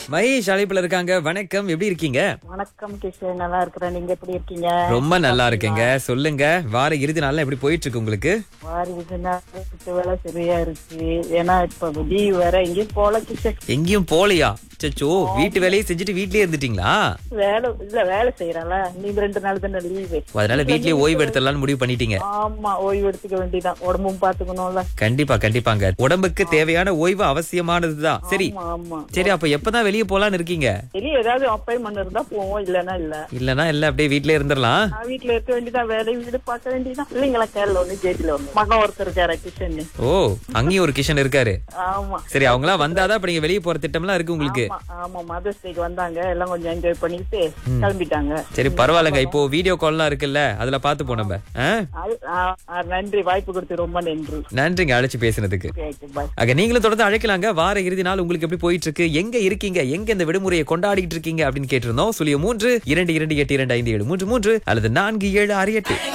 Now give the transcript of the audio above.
மகேஷ் அழைப்புல இருக்காங்க வணக்கம் எப்படி இருக்கீங்க வணக்கம் கிஷன் நல்லா இருக்கிறேன் நீங்க எப்படி இருக்கீங்க ரொம்ப நல்லா இருக்கேங்க சொல்லுங்க வார இறுதி நாள்ல எப்படி போயிட்டு இருக்கு உங்களுக்கு வாரி வீட்டு வேலை சரியா இருக்கு ஏன்னா இப்ப லீவ் வேற எங்கேயும் போல கிஷன் எங்கேயும் போலையா சச்சோ வீட்டு வேலையை செஞ்சுட்டு வீட்லயே இருந்துட்டீங்களா வேலை இல்ல வேலை செய்யறல நீ ரெண்டு நாள் தானே லீவு ஓ, அதனால வீட்லயே ஓய்வு எடுத்துடலாம்னு முடிவு பண்ணிட்டீங்க ஆமா ஓய்வு எடுத்துக்க வேண்டியதான் உடம்பும் பாத்துக்கணும்ல கண்டிப்பா கண்டிப்பாங்க உடம்புக்கு தேவையான ஓய்வு அவசியமானதுதான் சரி ஆமா ஆமா சரி அப்ப எப்பதான் வெளியே போலான்னு இருக்கீங்க வெளியே ஏதாவது அப்பாயின்மெண்ட் இருந்தா போவோம் இல்லன்னா இல்ல இல்லனா இல்ல அப்படியே வீட்லயே இருந்துடலாம் நான் வீட்டுல இருக்க வேண்டியதான் வேலை வீடு பார்க்க வேண்டியதான் இல்லைங்களா கேரள ஒண்ணு ஜேபில ஒண்ணு மகன் ஒருத்தர் இருக்காரு கிஷன் ஓ அங்கேயும் ஒரு கிஷன் இருக்காரு ஆமா சரி அவங்களாம் வந்தாதான் இப்ப நீங்க வெளியே போற திட்டம்லாம் இருக்கு உங்களுக்கு ஆமா, ஆமா மதர்ஸ் டேக்கு வந்தாங்க எல்லாம் கொஞ்சம் என்ஜாய் பண்ணிட்டு கிளம்பிட்டாங்க சரி பரவாயில்லங்க இப்போ வீடியோ கால்லாம் இருக்குல்ல அதுல பாத்து போ நம்ம ஆ? அது- ஆ, ஆ, நன்றி வாய்ப்பு கொடுத்து ரொம்ப நன்றி நன்றிங்க அழைச்சு பேசுனதுக்கு பாய் ஆக நீங்களும் தொடர்ந்து அழைக்கலாங்க வார இறுதி நாள் உங்களுக்கு எப்படி போயிட்டு இருக்கு எங்க இருக்கீங்க எங்க இந்த விடுமுறையை கொண்டாடிட்டு இருக்கீங்க அப்படின்னு கேட்டிருந்தோம் சுழிய மூன்று இரண்டு இரண்டு எட்டு இரண்டு ஐந்து ஏழு மூன்று மூன்று அல்லது நான்கு ஏழு ஆறு எட்டு